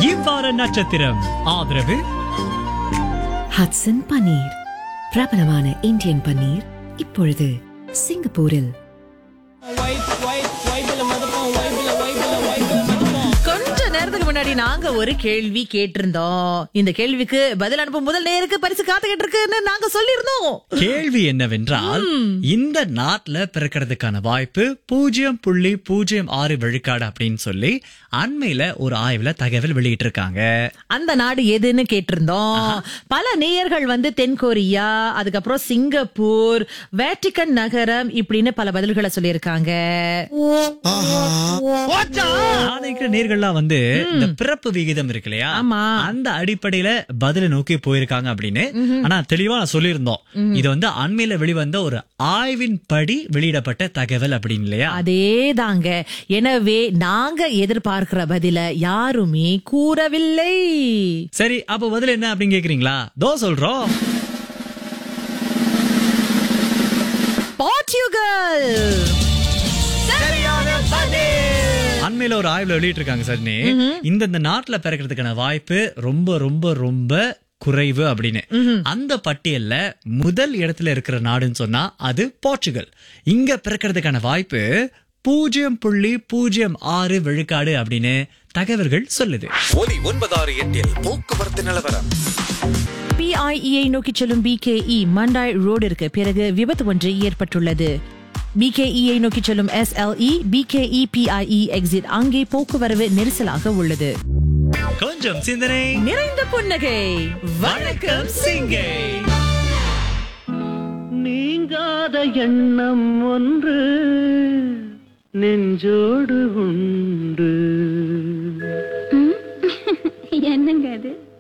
இவ்வார நட்சத்திரம் ஆதரவு ஹட்சன் பன்னீர் பிரபலமான இந்தியன் பன்னீர் இப்பொழுது சிங்கப்பூரில் கொஞ்ச நேரத்துக்கு முன்னாடி நாங்க ஒரு கேள்வி கேட்டிருந்தோம் இந்த கேள்விக்கு பதில் அனுப்பும் முதல் நேருக்கு பரிசு காத்துக்கிட்டு இருக்குன்னு நாங்க சொல்லியிருந்தோம் கேள்வி என்னவென்றால் இந்த நாட்டுல பிறக்கிறதுக்கான வாய்ப்பு பூஜ்ஜியம் புள்ளி பூஜ்ஜியம் ஆறு விழுக்காடு அப்படின்னு சொல்லி அண்மையில ஒரு ஆய்வுல தகவல் வெளியிட்டு இருக்காங்க அந்த நாடு எதுன்னு கேட்டிருந்தோம் பல நேயர்கள் வந்து தென்கொரியா அதுக்கப்புறம் சிங்கப்பூர் வேட்டிக்கன் நகரம் இப்படின்னு பல பதில்களை சொல்லியிருக்காங்க நாளைக்கு நேர்கள்லாம் வந்து இந்த பிறப்பு விகிதம் இருக்கு இல்லையா ஆமா. அந்த அடிப்படையில பதில நோக்கி போயிருக்காங்க அப்படின்னு ஆனா தெளிவா நான் சொல்லியிருந்தோம் இது வந்து அண்மையில வெளிவந்த ஒரு ஆய்வின் படி வெளியிடப்பட்ட தகவல் அப்படின்னு இல்லையா அதேதாங்க எனவே நாங்க எதிர்பார்க்கிற பதில யாருமே கூறவில்லை சரி அப்ப பதில் என்ன அப்படின்னு கேக்குறீங்களா தோ சொல்றோம் போர்ச்சுகல் அண்மையில ஒரு ஆய்வுல வெளியிட்டு இருக்காங்க சர்னி இந்த இந்த நாட்டுல பிறக்கிறதுக்கான வாய்ப்பு ரொம்ப ரொம்ப ரொம்ப குறைவு அப்படின்னு அந்த பட்டியல்ல முதல் இடத்துல இருக்கிற நாடுன்னு சொன்னா அது போர்ச்சுகல் இங்க பிறக்கிறதுக்கான வாய்ப்பு பூஜ்ஜியம் புள்ளி பூஜ்ஜியம் ஆறு விழுக்காடு அப்படின்னு தகவல்கள் சொல்லுது ஒலி ஒன்பதாறு எட்டில் போக்குவரத்து நிலவரம் பிஐஇயை நோக்கி செல்லும் பிகேஇ மண்டாய் ரோடிற்கு பிறகு விபத்து ஒன்று ஏற்பட்டுள்ளது பிகேஇயை நோக்கி செல்லும் எஸ்எல்இ பிகேஇ பிஐஇ எக்ஸிட் அங்கே போக்குவரவு நெரிசலாக உள்ளது கொஞ்சம் சிந்தனை நிறைந்த புன்னகை வணக்கம் சிங்கை நீங்காத எண்ணம் ஒன்று நெஞ்சோடு உண்டு என்னங்க அது